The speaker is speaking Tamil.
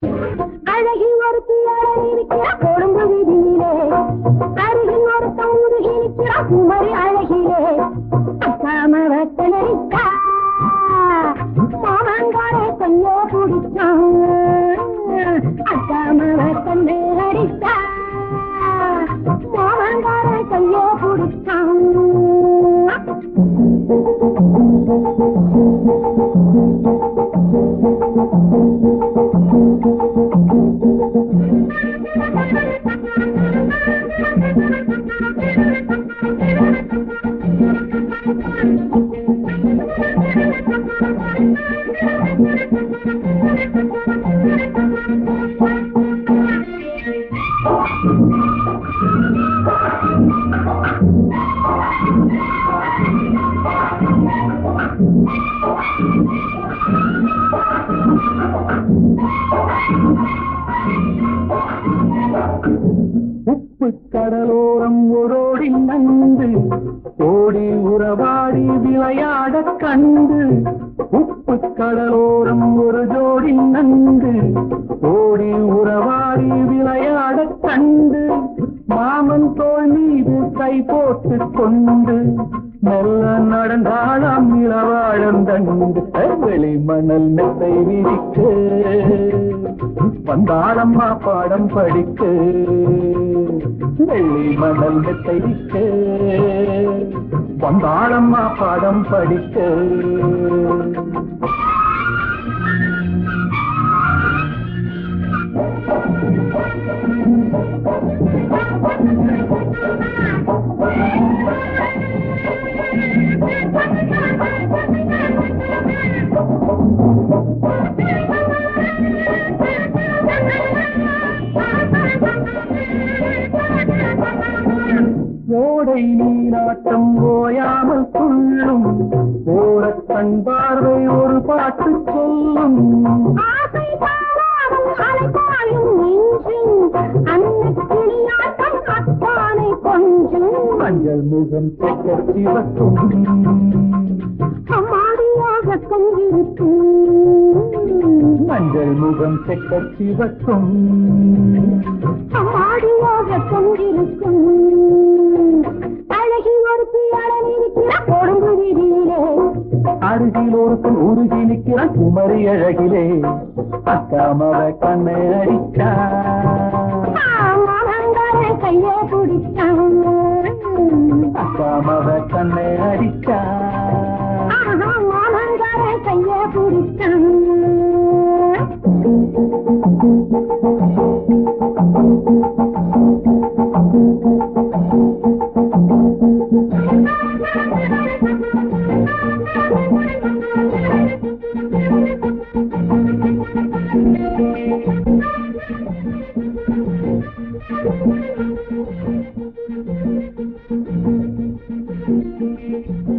அழகி ஒருத்தி அழகி நிற்கிறா கொழும்பு வீதியிலே அருகில் ஒருத்தன் உருகி நிற்கிறா குமரி அழகிலே அக்காம வத்தனரிக்கா மாமங்காரே கையோ பிடிச்சான் அக்காம வத்தனை அடித்தா மாமங்காரே கையோ பிடிச்சான் உப்பு கடலோரம் ஒரோடி நந்து ஓடி உறவாடி விளையாட கண்டு உப்பு கடலோரம் ஒரு ஜோடி நந்து ஓடி உறவாடி விளையாட கண்டு மாமன் தோள் மீது கை போட்டு கொண்டு மெல்ல நடந்தாளாம் இளவாழம் தண்டு வெளி மணல் மெத்தை விரிக்க வந்தாளம்மா பாடம் படிக்க வெள்ளி மணல் மெத்தைக்க வந்தாளம்மா பாடம் படிக்க ஓடை நீராட்டம் ஓயாமல் துள்ளும் ஓரக் கண் பார்வை ஒரு பாட்டு சொல்லும் ஆசை தாராமல் அலைபாயும் நெஞ்சும் அன்னக்கிளியாட்டம் அத்தானை கொஞ்சும் மஞ்சள் முகம் தெக்க சிவக்கும் அம்மாடியாக கொண்டிருக்கும் மஞ்சள் முகம் தெக்க சிவக்கும் அம்மாடியாக கொண்டிருக்கும் அழகி ஒருத்தி அழகிருக்கிற கொழும்பு வீதியிலே அருகில் ஒருத்தன் உருகி நிற்கிறான் குமரி அழகிலே அக்காமவ கண்ணை அடிச்சா மாமங்கார கையை பிடிச்சான் அக்காமவ கண்ணை அடிச்சா மாமங்கார கையை பிடிச்சான் Thank you.